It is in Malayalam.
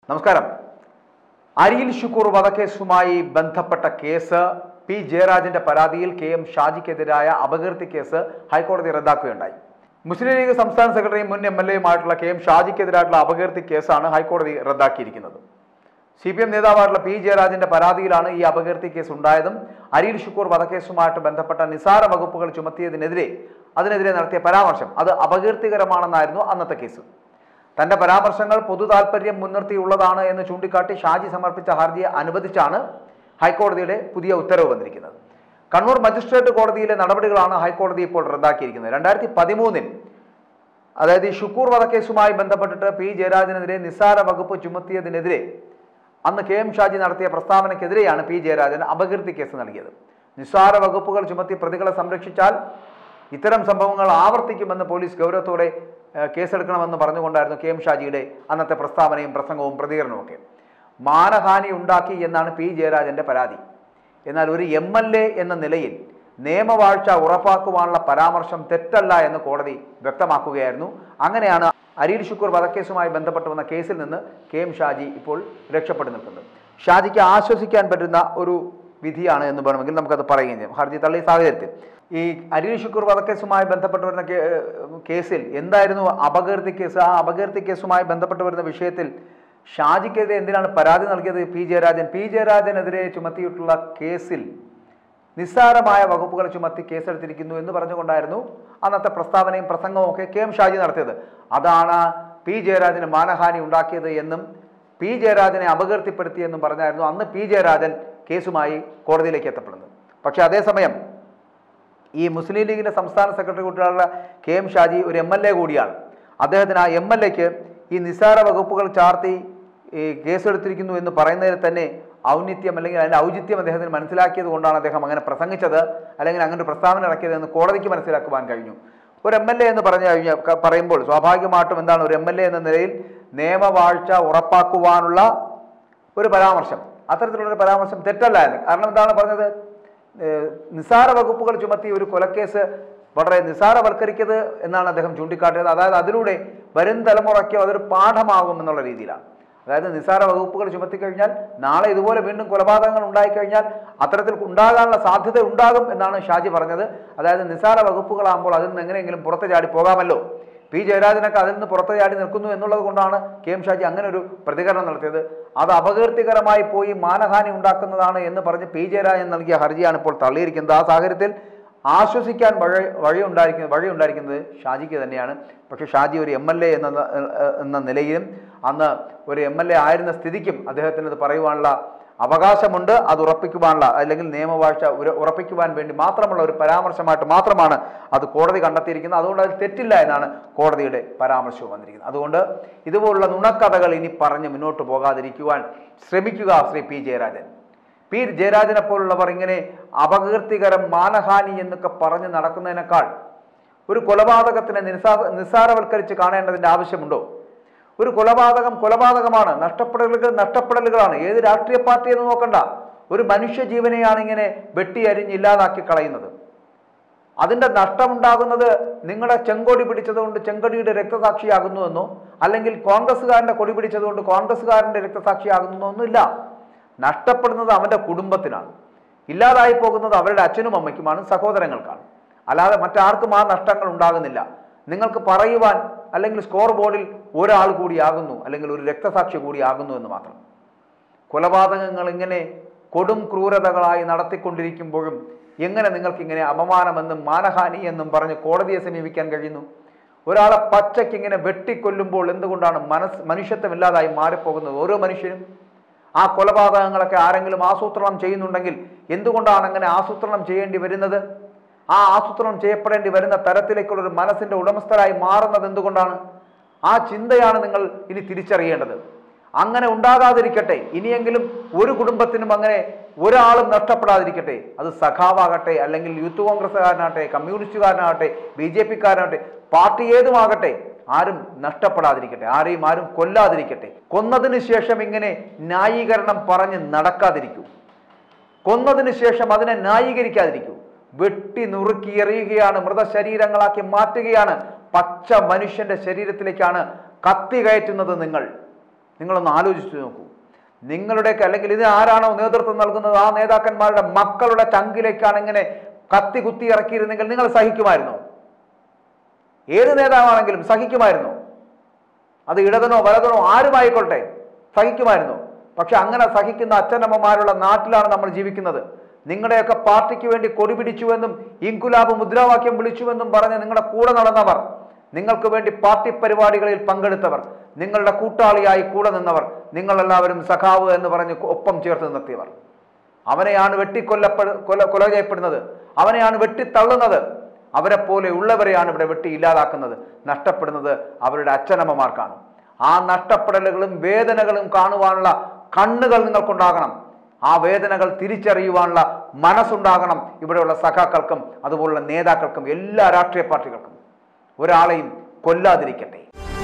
നമസ്കാരം അരിയിൽ ഷുക്കൂർ വധക്കേസുമായി ബന്ധപ്പെട്ട കേസ് പി ജയരാജന്റെ പരാതിയിൽ കെ എം ഷാജിക്കെതിരായ അപകീർത്തി കേസ് ഹൈക്കോടതി റദ്ദാക്കുകയുണ്ടായി മുസ്ലിം ലീഗ് സംസ്ഥാന സെക്രട്ടറിയും മുൻ എം എൽ എയുമായിട്ടുള്ള കെ എം ഷാജിക്കെതിരായിട്ടുള്ള അപകീർത്തി കേസാണ് ഹൈക്കോടതി റദ്ദാക്കിയിരിക്കുന്നത് സി പി എം നേതാവായിട്ടുള്ള പി ജയരാജന്റെ പരാതിയിലാണ് ഈ അപകീർത്തി കേസ് ഉണ്ടായതും അരിയിൽ ഷുക്കൂർ വധക്കേസുമായിട്ട് ബന്ധപ്പെട്ട നിസാര വകുപ്പുകൾ ചുമത്തിയതിനെതിരെ അതിനെതിരെ നടത്തിയ പരാമർശം അത് അപകീർത്തികരമാണെന്നായിരുന്നു അന്നത്തെ കേസ് തന്റെ പരാമർശങ്ങൾ പൊതു താൽപര്യം മുൻനിർത്തിയുള്ളതാണ് എന്ന് ചൂണ്ടിക്കാട്ടി ഷാജി സമർപ്പിച്ച ഹർജിയെ അനുവദിച്ചാണ് ഹൈക്കോടതിയുടെ പുതിയ ഉത്തരവ് വന്നിരിക്കുന്നത് കണ്ണൂർ മജിസ്ട്രേറ്റ് കോടതിയിലെ നടപടികളാണ് ഹൈക്കോടതി ഇപ്പോൾ റദ്ദാക്കിയിരിക്കുന്നത് രണ്ടായിരത്തി പതിമൂന്നിൽ അതായത് ഈ ഷുക്കൂർ വധക്കേസുമായി ബന്ധപ്പെട്ടിട്ട് പി ജയരാജനെതിരെ നിസ്സാര വകുപ്പ് ചുമത്തിയതിനെതിരെ അന്ന് കെ എം ഷാജി നടത്തിയ പ്രസ്താവനയ്ക്കെതിരെയാണ് പി ജയരാജൻ അപകീർത്തി കേസ് നൽകിയത് നിസ്സാര വകുപ്പുകൾ ചുമത്തി പ്രതികളെ സംരക്ഷിച്ചാൽ ഇത്തരം സംഭവങ്ങൾ ആവർത്തിക്കുമെന്ന് പോലീസ് ഗൗരവത്തോടെ ഏഹ്, കേസെടുക്കണമെന്ന് പറഞ്ഞുകൊണ്ടായിരുന്നു കെ എം ഷാജിയുടെ അന്നത്തെ പ്രസ്താവനയും പ്രസംഗവും പ്രതികരണവും ഒക്കെ മാനഹാനി ഉണ്ടാക്കി എന്നാണ് പി ജയരാജന്റെ പരാതി എന്നാൽ ഒരു എം എൽ എ എന്ന നിലയിൽ നിയമവാഴ്ച ഉറപ്പാക്കുവാനുള്ള പരാമർശം തെറ്റല്ല എന്ന് കോടതി വ്യക്തമാക്കുകയായിരുന്നു അങ്ങനെയാണ് അരീൽ ഷുക്കൂർ വധക്കേസുമായി ബന്ധപ്പെട്ട് വന്ന കേസിൽ നിന്ന് കെ എം ഷാജി ഇപ്പോൾ രക്ഷപ്പെട്ടു നിൽക്കുന്നത് ഷാജിക്ക് ആശ്വസിക്കാൻ പറ്റുന്ന ഒരു വിധിയാണ് എന്ന് വേണമെങ്കിൽ നമുക്കത് പറയുകയും ചെയ്യാം ഹർജി തള്ളിയ സാഹചര്യത്തിൽ ഈ അരീൽ ഷുക്കൂർ വധക്കേസുമായി ബന്ധപ്പെട്ട് വരുന്ന കേ- കേസിൽ എന്തായിരുന്നു അപകീർത്തി കേസ് ആ അപകീർത്തി കേസുമായി ബന്ധപ്പെട്ട് വരുന്ന വിഷയത്തിൽ ഷാജിക്കെതിരെ എന്തിനാണ് പരാതി നൽകിയത് പി ജയരാജൻ പി ജയരാജനെതിരെ ചുമത്തിയിട്ടുള്ള കേസിൽ നിസ്സാരമായ വകുപ്പുകൾ ചുമത്തി കേസെടുത്തിരിക്കുന്നു എന്ന് പറഞ്ഞുകൊണ്ടായിരുന്നു അന്നത്തെ പ്രസ്താവനയും പ്രസംഗവും ഒക്കെ കെ എം ഷാജി നടത്തിയത് അതാണ് പി ജയരാജന് മാനഹാനി ഉണ്ടാക്കിയത് എന്നും പി ജയരാജനെ അപകീർത്തിപ്പെടുത്തിയെന്നും പറഞ്ഞായിരുന്നു അന്ന് പി ജയരാജൻ കേസുമായി കോടതിയിലേക്ക് എത്തപ്പെടുന്നത് പക്ഷേ അതേസമയം ഈ മുസ്ലിം ലീഗിന്റെ സംസ്ഥാന സെക്രട്ടറി കൂട്ടിയുള്ള കെ എം ഷാജി ഒരു എം എൽ എ കൂടിയാണ് അദ്ദേഹത്തിന് ആ എം എൽ എക്ക് ഈ നിസ്സാര വകുപ്പുകൾ ചാർത്തി ഈ കേസെടുത്തിരിക്കുന്നു എന്ന് പറയുന്നതിൽ തന്നെ ഔന്നിത്യം അല്ലെങ്കിൽ അതിൻ്റെ ഔചിത്യം അദ്ദേഹത്തിന് മനസ്സിലാക്കിയത് കൊണ്ടാണ് അദ്ദേഹം അങ്ങനെ പ്രസംഗിച്ചത് അല്ലെങ്കിൽ അങ്ങനെ ഒരു പ്രസ്താവന ഇറക്കിയത് എന്ന് കോടതിക്ക് മനസ്സിലാക്കുവാൻ കഴിഞ്ഞു ഒരു എം എൽ എ എന്ന് പറഞ്ഞു കഴിഞ്ഞാൽ ക- പറയുമ്പോൾ സ്വാഭാവികമായിട്ടും എന്താണ് ഒരു എം എൽ എ എന്ന നിലയിൽ നിയമവാഴ്ച ഉറപ്പാക്കുവാനുള്ള ഒരു പരാമർശം അത്തരത്തിലുള്ള ഒരു പരാമർശം തെറ്റല്ല എന്ന് കാരണം എന്താണ് പറഞ്ഞത് ഏഹ് നിസ്സാര വകുപ്പുകൾ ചുമത്തി ഒരു കൊലക്കേസ് വളരെ നിസ്സാരവൽക്കരിക്കരുത് എന്നാണ് അദ്ദേഹം ചൂണ്ടിക്കാട്ടിയത് അതായത് അതിലൂടെ വരും തലമുറയ്ക്ക് അതൊരു പാഠമാകും എന്നുള്ള രീതിയിലാണ് അതായത് നിസ്സാര വകുപ്പുകൾ ചുമത്തിക്കഴിഞ്ഞാൽ നാളെ ഇതുപോലെ വീണ്ടും കൊലപാതകങ്ങൾ ഉണ്ടായിക്കഴിഞ്ഞാൽ അത്തരത്തിൽ ഉണ്ടാകാനുള്ള സാധ്യത ഉണ്ടാകും എന്നാണ് ഷാജി പറഞ്ഞത് അതായത് നിസ്സാര വകുപ്പുകളാകുമ്പോൾ അതിൽ നിന്ന് എങ്ങനെയെങ്കിലും പുറത്ത് ചാടി പോകാമല്ലോ പി ജയരാജനൊക്കെ അതിൽ നിന്ന് പുറത്ത് ചാടി നിൽക്കുന്നു എന്നുള്ളത് കൊണ്ടാണ് കെ എം ഷാജി അങ്ങനെ ഒരു പ്രതികരണം നടത്തിയത് അത് അപകീർത്തികരമായി പോയി മാനഹാനി ഉണ്ടാക്കുന്നതാണ് എന്ന് പറഞ്ഞ് പി ജയരാജൻ നൽകിയ ഹർജിയാണ് ഇപ്പോൾ തള്ളിയിരിക്കുന്നത് ആ സാഹചര്യത്തിൽ ആശ്വസിക്കാൻ വഴി വഴി ഉണ്ടായിരിക്കുന്നത് വഴി ഉണ്ടായിരിക്കുന്നത് ഷാജിക്ക് തന്നെയാണ് പക്ഷേ ഷാജി ഒരു എം എൽ എ എന്ന എന്ന നിലയിലും അന്ന് ഒരു എം എൽ എ ആയിരുന്ന സ്ഥിതിക്കും അദ്ദേഹത്തിന് ഇത് പറയുവാനുള്ള അവകാശമുണ്ട് അത് ഉറപ്പിക്കുവാനുള്ള അല്ലെങ്കിൽ നിയമവാഴ്ച ഉര- ഉറപ്പിക്കുവാൻ വേണ്ടി മാത്രമുള്ള ഒരു പരാമർശമായിട്ട് മാത്രമാണ് അത് കോടതി കണ്ടെത്തിയിരിക്കുന്നത് അതുകൊണ്ട് അത് തെറ്റില്ല എന്നാണ് കോടതിയുടെ പരാമർശവും വന്നിരിക്കുന്നത് അതുകൊണ്ട് ഇതുപോലുള്ള നുണക്കഥകൾ ഇനി പറഞ്ഞ് മുന്നോട്ട് പോകാതിരിക്കുവാൻ ശ്രമിക്കുക ശ്രീ പി ജയരാജൻ പി ജയരാജനെ പോലുള്ളവർ ഇങ്ങനെ അപകീർത്തികരം മാനഹാനി എന്നൊക്കെ പറഞ്ഞ് നടക്കുന്നതിനേക്കാൾ ഒരു കൊലപാതകത്തിനെ നിസ്സാ നിസ്സാരവൽക്കരിച്ച് കാണേണ്ടതിൻ്റെ ആവശ്യമുണ്ടോ ഒരു കൊലപാതകം കൊലപാതകമാണ് നഷ്ടപ്പെടലുകൾ നഷ്ടപ്പെടലുകളാണ് ഏത് രാഷ്ട്രീയ പാർട്ടി എന്ന് നോക്കണ്ട ഒരു മനുഷ്യ ജീവനെയാണ് ഇങ്ങനെ വെട്ടി അരിഞ്ഞ് ഇല്ലാതാക്കി കളയുന്നത് അതിന്റെ നഷ്ടമുണ്ടാകുന്നത് നിങ്ങളുടെ ചെങ്കൊടി പിടിച്ചതുകൊണ്ട് ചെങ്കൊടിയുടെ രക്തസാക്ഷിയാകുന്നുവെന്നോ അല്ലെങ്കിൽ കോൺഗ്രസ്സുകാരന്റെ കൊടി പിടിച്ചതുകൊണ്ട് കോൺഗ്രസ്സുകാരന്റെ രക്തസാക്ഷിയാകുന്നോ ഒന്നുമില്ല നഷ്ടപ്പെടുന്നത് അവന്റെ കുടുംബത്തിനാണ് ഇല്ലാതായി പോകുന്നത് അവരുടെ അച്ഛനും അമ്മയ്ക്കുമാണ് സഹോദരങ്ങൾക്കാണ് അല്ലാതെ മറ്റാർക്കും ആ നഷ്ടങ്ങൾ ഉണ്ടാകുന്നില്ല നിങ്ങൾക്ക് പറയുവാൻ അല്ലെങ്കിൽ സ്കോർ ബോർഡിൽ ഒരാൾ കൂടിയാകുന്നു അല്ലെങ്കിൽ ഒരു രക്തസാക്ഷി കൂടിയാകുന്നു എന്ന് മാത്രം കൊലപാതകങ്ങൾ ഇങ്ങനെ കൊടും ക്രൂരതകളായി നടത്തിക്കൊണ്ടിരിക്കുമ്പോഴും എങ്ങനെ നിങ്ങൾക്ക് ഇങ്ങനെ അപമാനമെന്നും മാനഹാനി എന്നും പറഞ്ഞ് കോടതിയെ സമീപിക്കാൻ കഴിയുന്നു ഒരാളെ പച്ചയ്ക്ക് ഇങ്ങനെ വെട്ടിക്കൊല്ലുമ്പോൾ എന്തുകൊണ്ടാണ് മനസ് മനുഷ്യത്വമില്ലാതായി മാറിപ്പോകുന്നത് ഓരോ മനുഷ്യനും ആ കൊലപാതകങ്ങളൊക്കെ ആരെങ്കിലും ആസൂത്രണം ചെയ്യുന്നുണ്ടെങ്കിൽ എന്തുകൊണ്ടാണ് അങ്ങനെ ആസൂത്രണം ചെയ്യേണ്ടി വരുന്നത് ആ ആസൂത്രണം ചെയ്യപ്പെടേണ്ടി വരുന്ന തരത്തിലേക്കുള്ള ഒരു മനസ്സിന്റെ ഉടമസ്ഥരായി മാറുന്നത് എന്തുകൊണ്ടാണ് ആ ചിന്തയാണ് നിങ്ങൾ ഇനി തിരിച്ചറിയേണ്ടത് അങ്ങനെ ഉണ്ടാകാതിരിക്കട്ടെ ഇനിയെങ്കിലും ഒരു കുടുംബത്തിനും അങ്ങനെ ഒരാളും നഷ്ടപ്പെടാതിരിക്കട്ടെ അത് സഖാവാകട്ടെ അല്ലെങ്കിൽ യൂത്ത് കോൺഗ്രസ്സുകാരനാകട്ടെ കമ്മ്യൂണിസ്റ്റുകാരനാകട്ടെ ബി ജെ പിക്കാരനാകട്ടെ പാർട്ടി ഏതുമാകട്ടെ ആരും നഷ്ടപ്പെടാതിരിക്കട്ടെ ആരെയും ആരും കൊല്ലാതിരിക്കട്ടെ കൊന്നതിന് ശേഷം ഇങ്ങനെ ന്യായീകരണം പറഞ്ഞ് നടക്കാതിരിക്കൂ കൊന്നതിന് ശേഷം അതിനെ ന്യായീകരിക്കാതിരിക്കൂ വെട്ടി നുറുക്കി എറിയുകയാണ് മൃതശരീരങ്ങളാക്കി മാറ്റുകയാണ് പച്ച മനുഷ്യന്റെ ശരീരത്തിലേക്കാണ് കത്തി കയറ്റുന്നത് നിങ്ങൾ നിങ്ങളൊന്ന് ആലോചിച്ച് നോക്കൂ നിങ്ങളുടെയൊക്കെ അല്ലെങ്കിൽ ഇത് ആരാണോ നേതൃത്വം നൽകുന്നത് ആ നേതാക്കന്മാരുടെ മക്കളുടെ ചങ്കിലേക്കാണ് ഇങ്ങനെ കത്തി കുത്തി ഇറക്കിയിരുന്നെങ്കിൽ നിങ്ങൾ സഹിക്കുമായിരുന്നോ ഏത് നേതാവാണെങ്കിലും സഹിക്കുമായിരുന്നു അത് ഇടതനോ വലതനോ ആരുമായിക്കൊള്ളട്ടെ സഹിക്കുമായിരുന്നു പക്ഷെ അങ്ങനെ സഹിക്കുന്ന അച്ഛനമ്മമാരുള്ള നാട്ടിലാണ് നമ്മൾ ജീവിക്കുന്നത് നിങ്ങളുടെയൊക്കെ പാർട്ടിക്ക് വേണ്ടി കൊടി പിടിച്ചുവെന്നും ഇൻകുലാബ് മുദ്രാവാക്യം വിളിച്ചുവെന്നും പറഞ്ഞ് നിങ്ങളുടെ കൂടെ നടന്നവർ നിങ്ങൾക്ക് വേണ്ടി പാർട്ടി പരിപാടികളിൽ പങ്കെടുത്തവർ നിങ്ങളുടെ കൂട്ടാളിയായി കൂടെ നിന്നവർ നിങ്ങളെല്ലാവരും സഖാവ് എന്ന് പറഞ്ഞ് ഒപ്പം ചേർത്ത് നിർത്തിയവർ അവനെയാണ് വെട്ടിക്കൊല്ലപ്പെ കൊല കൊല ചെയ്യപ്പെടുന്നത് അവനെയാണ് വെട്ടിത്തള്ളുന്നത് അവരെ പോലെ ഉള്ളവരെയാണ് ഇവിടെ വെട്ടി ഇല്ലാതാക്കുന്നത് നഷ്ടപ്പെടുന്നത് അവരുടെ അച്ഛനമ്മമാർക്കാണ് ആ നഷ്ടപ്പെടലുകളും വേദനകളും കാണുവാനുള്ള കണ്ണുകൾ നിങ്ങൾക്കുണ്ടാകണം ആ വേദനകൾ തിരിച്ചറിയുവാനുള്ള മനസ്സുണ്ടാകണം ഇവിടെയുള്ള സഖാക്കൾക്കും അതുപോലുള്ള നേതാക്കൾക്കും എല്ലാ രാഷ്ട്രീയ പാർട്ടികൾക്കും ഒരാളെയും കൊല്ലാതിരിക്കട്ടെ